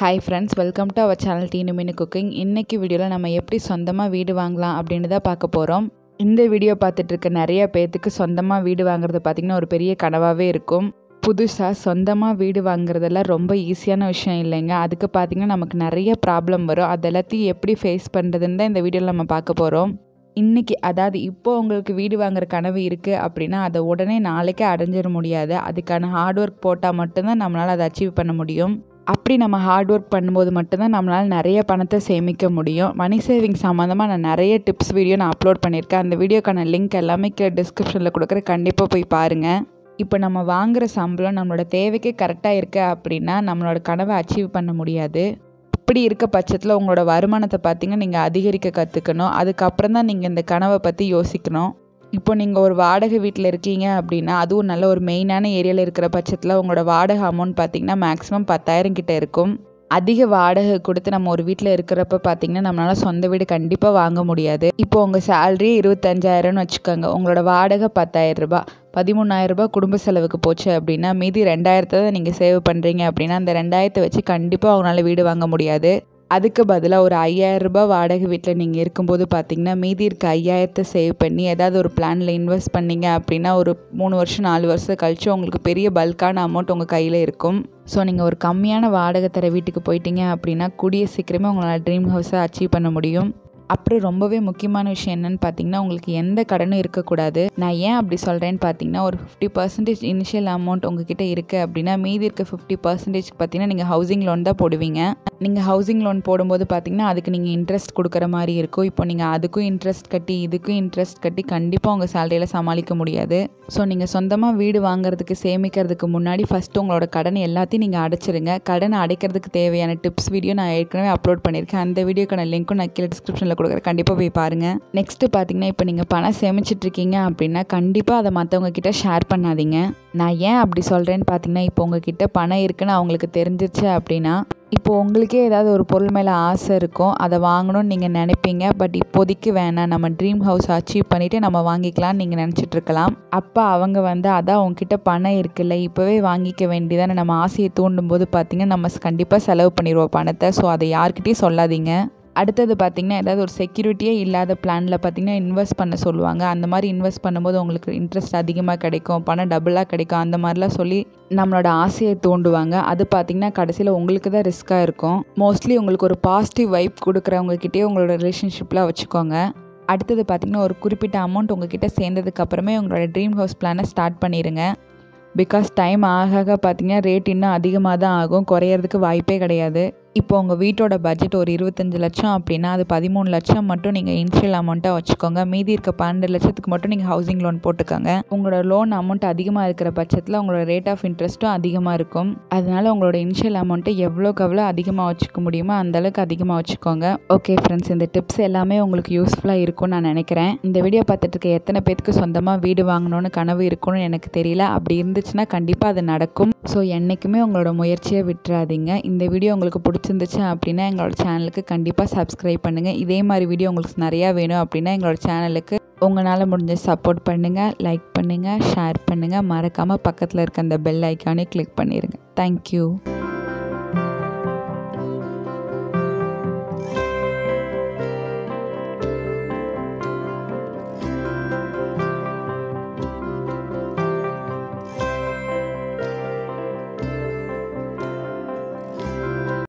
hi friends welcome to our channel Teenu Meenu cooking இன்றைக்கி வீடியோவில் நம்ம எப்படி சொந்தமாக வீடு வாங்கலாம் அப்படின்னு தான் பார்க்க போகிறோம் இந்த வீடியோ பார்த்துட்டு இருக்க நிறைய பேர்த்துக்கு சொந்தமாக வீடு வாங்குறது பார்த்திங்கன்னா ஒரு பெரிய கனவாகவே இருக்கும் புதுசாக சொந்தமாக வீடு வாங்குறதெல்லாம் ரொம்ப ஈஸியான விஷயம் இல்லைங்க அதுக்கு பார்த்திங்கன்னா நமக்கு நிறைய ப்ராப்ளம் வரும் அது எல்லாத்தையும் எப்படி ஃபேஸ் பண்ணுறதுன்னு தான் இந்த வீடியோவில் நம்ம பார்க்க போகிறோம் இன்றைக்கி அதாவது இப்போ உங்களுக்கு வீடு வாங்குற கனவு இருக்குது அப்படின்னா அதை உடனே நாளைக்கே அடைஞ்சிட முடியாது அதுக்கான ஹார்ட் ஒர்க் போட்டால் மட்டும்தான் நம்மளால் அதை அச்சீவ் பண்ண முடியும் அப்படி நம்ம ஹார்ட் ஒர்க் பண்ணும்போது மட்டும்தான் நம்மளால் நிறைய பணத்தை சேமிக்க முடியும் மணி சேவிங் சம்மந்தமாக நான் நிறைய டிப்ஸ் வீடியோ நான் அப்லோட் பண்ணியிருக்கேன் அந்த வீடியோக்கான லிங்க் எல்லாமே கீழே டிஸ்கிரிப்ஷனில் கொடுக்குற கண்டிப்பாக போய் பாருங்கள் இப்போ நம்ம வாங்குகிற சம்பளம் நம்மளோட தேவைக்கு கரெக்டாக இருக்குது அப்படின்னா நம்மளோட கனவை அச்சீவ் பண்ண முடியாது அப்படி இருக்க பட்சத்தில் உங்களோட வருமானத்தை பார்த்தீங்கன்னா நீங்கள் அதிகரிக்க கற்றுக்கணும் அதுக்கப்புறம் தான் நீங்கள் இந்த கனவை பற்றி யோசிக்கணும் இப்போ நீங்கள் ஒரு வாடகை வீட்டில் இருக்கீங்க அப்படின்னா அதுவும் நல்ல ஒரு மெயினான ஏரியாவில் இருக்கிற பட்சத்தில் உங்களோட வாடகை அமௌண்ட் பார்த்தீங்கன்னா மேக்ஸிமம் பத்தாயிரம் கிட்ட இருக்கும் அதிக வாடகை கொடுத்து நம்ம ஒரு வீட்டில் இருக்கிறப்ப பார்த்தீங்கன்னா நம்மளால் சொந்த வீடு கண்டிப்பாக வாங்க முடியாது இப்போ உங்கள் சேலரி இருபத்தஞ்சாயிரம்னு வச்சுக்கோங்க உங்களோட வாடகை பத்தாயிரம் ரூபாய் பதிமூணாயிரம் ரூபாய் குடும்ப செலவுக்கு போச்சு அப்படின்னா மீதி ரெண்டாயிரத்தை தான் நீங்கள் சேவ் பண்ணுறீங்க அப்படின்னா அந்த ரெண்டாயிரத்தை வச்சு கண்டிப்பாக அவங்களால வீடு வாங்க முடியாது அதுக்கு பதிலாக ஒரு ஐயாயிரம் ரூபாய் வாடகை வீட்டில் நீங்கள் இருக்கும்போது பார்த்தீங்கன்னா மீதி இருக்க ஐயாயிரத்தை சேவ் பண்ணி ஏதாவது ஒரு பிளானில் இன்வெஸ்ட் பண்ணீங்க அப்படின்னா ஒரு மூணு வருஷம் நாலு வருஷம் கழிச்சு உங்களுக்கு பெரிய பல்கான அமௌண்ட் உங்கள் கையில் இருக்கும் ஸோ நீங்கள் ஒரு கம்மியான வாடகை தர வீட்டுக்கு போயிட்டீங்க அப்படின்னா கூடிய சீக்கிரமே உங்களால் ட்ரீம் ஹவுஸை அச்சீவ் பண்ண முடியும் அப்புறம் ரொம்பவே முக்கியமான விஷயம் என்னென்னு பார்த்தீங்கன்னா உங்களுக்கு எந்த கடனும் இருக்கக்கூடாது நான் ஏன் அப்படி சொல்கிறேன்னு பார்த்தீங்கன்னா ஒரு ஃபிஃப்டி பர்சன்டேஜ் இனிஷியல் அமௌண்ட் உங்ககிட்ட இருக்குது அப்படின்னா மீதி இருக்க ஃபிஃப்டி பர்சன்டேஜ் பார்த்தீங்கன்னா நீங்கள் ஹவுசிங் லோன் தான் போடுவீங்க நீங்கள் ஹவுசிங் லோன் போடும்போது பார்த்தீங்கன்னா அதுக்கு நீங்கள் இன்ட்ரெஸ்ட் கொடுக்குற மாதிரி இருக்கும் இப்போ நீங்கள் அதுக்கும் இன்ட்ரெஸ்ட் கட்டி இதுக்கும் இன்ட்ரெஸ்ட் கட்டி கண்டிப்பாக உங்கள் சேலரியில் சமாளிக்க முடியாது ஸோ நீங்கள் சொந்தமாக வீடு வாங்குறதுக்கு சேமிக்கிறதுக்கு முன்னாடி ஃபஸ்ட்டு உங்களோட கடன் எல்லாத்தையும் நீங்கள் அடைச்சிருங்க கடனை அடைக்கிறதுக்கு தேவையான டிப்ஸ் வீடியோ நான் ஏற்கனவே அப்லோட் பண்ணியிருக்கேன் அந்த வீடியோக்கான லிங்க்கும் நான் கீழே டிஸ்கிரிப்ஷனில் கொடுக்குறேன் கண்டிப்பாக போய் பாருங்கள் நெக்ஸ்ட்டு பார்த்தீங்கன்னா இப்போ நீங்கள் பணம் சேமிச்சிட்டு இருக்கீங்க அப்படின்னா கண்டிப்பாக அதை மற்றவங்க கிட்ட ஷேர் பண்ணாதீங்க நான் ஏன் அப்படி சொல்கிறேன்னு பார்த்தீங்கன்னா இப்போ உங்ககிட்ட பணம் இருக்குன்னு அவங்களுக்கு தெரிஞ்சிச்சு அப்படின்னா இப்போ உங்களுக்கே ஏதாவது ஒரு பொருள் மேலே ஆசை இருக்கும் அதை வாங்கணும்னு நீங்கள் நினைப்பீங்க பட் இப்போதைக்கு வேணாம் நம்ம ட்ரீம் ஹவுஸ் அச்சீவ் பண்ணிவிட்டு நம்ம வாங்கிக்கலாம்னு நீங்கள் நினச்சிட்டு இருக்கலாம் அப்போ அவங்க வந்து அதான் உங்ககிட்ட பணம் இருக்குல்ல இப்போவே வாங்கிக்க வேண்டியதானே நம்ம ஆசையை தூண்டும் போது பார்த்தீங்கன்னா நம்ம கண்டிப்பாக செலவு பண்ணிடுவோம் பணத்தை ஸோ அதை யார்கிட்டையும் சொல்லாதீங்க அடுத்தது பார்த்திங்கன்னா ஏதாவது ஒரு செக்யூரிட்டியே இல்லாத பிளானில் பார்த்திங்கன்னா இன்வெஸ்ட் பண்ண சொல்லுவாங்க அந்த மாதிரி இன்வெஸ்ட் பண்ணும்போது உங்களுக்கு இன்ட்ரெஸ்ட் அதிகமாக கிடைக்கும் பணம் டபுளாக கிடைக்கும் அந்த மாதிரிலாம் சொல்லி நம்மளோட ஆசையை தூண்டுவாங்க அது பார்த்திங்கன்னா கடைசியில் உங்களுக்கு தான் ரிஸ்க்காக இருக்கும் மோஸ்ட்லி உங்களுக்கு ஒரு பாசிட்டிவ் வைப் கொடுக்குறவங்கக்கிட்டே உங்களோட ரிலேஷன்ஷிப்லாம் வச்சுக்கோங்க அடுத்தது பார்த்திங்கன்னா ஒரு குறிப்பிட்ட அமௌண்ட் உங்ககிட்ட சேர்ந்ததுக்கு அப்புறமே உங்களோட ட்ரீம் ஹவுஸ் பிளானை ஸ்டார்ட் பண்ணிடுங்க பிகாஸ் டைம் ஆக ஆக பார்த்தீங்கன்னா ரேட் இன்னும் அதிகமாக தான் ஆகும் குறையிறதுக்கு வாய்ப்பே கிடையாது இப்போ உங்கள் வீட்டோட பட்ஜெட் ஒரு இருபத்தஞ்சி லட்சம் அப்படின்னா அது பதிமூணு லட்சம் மட்டும் நீங்கள் இனிஷியல் அமௌண்ட்டாக வச்சுக்கோங்க மீதி இருக்க பன்னெண்டு லட்சத்துக்கு மட்டும் நீங்கள் ஹவுசிங் லோன் போட்டுக்கோங்க உங்களோட லோன் அமௌண்ட் அதிகமாக இருக்கிற பட்சத்தில் உங்களோட ரேட் ஆஃப் இன்ட்ரெஸ்ட்டும் அதிகமாக இருக்கும் அதனால உங்களோட இனிஷியல் அமௌண்ட்டை எவ்வளோக்கு எவ்வளோ அதிகமாக வச்சுக்க முடியுமோ அந்தளவுக்கு அதிகமாக வச்சுக்கோங்க ஓகே ஃப்ரெண்ட்ஸ் இந்த டிப்ஸ் எல்லாமே உங்களுக்கு யூஸ்ஃபுல்லாக இருக்கும்னு நான் நினைக்கிறேன் இந்த வீடியோ பார்த்துட்டு இருக்க எத்தனை பேருக்கு சொந்தமாக வீடு வாங்கணும்னு கனவு இருக்கும்னு எனக்கு தெரியல அப்படி இருந்துச்சுன்னா கண்டிப்பாக அது நடக்கும் ஸோ என்றைக்குமே உங்களோட முயற்சியை விட்டுறாதீங்க இந்த வீடியோ உங்களுக்கு பிடிச்சிருந்துச்சு அப்படின்னா எங்களோட சேனலுக்கு கண்டிப்பாக சப்ஸ்கிரைப் பண்ணுங்கள் இதே மாதிரி வீடியோ உங்களுக்கு நிறையா வேணும் அப்படின்னா எங்களோட சேனலுக்கு உங்களால் முடிஞ்ச சப்போர்ட் பண்ணுங்கள் லைக் பண்ணுங்கள் ஷேர் பண்ணுங்கள் மறக்காமல் பக்கத்தில் இருக்க அந்த பெல் ஐக்கானே கிளிக் பண்ணிடுங்க தேங்க்யூ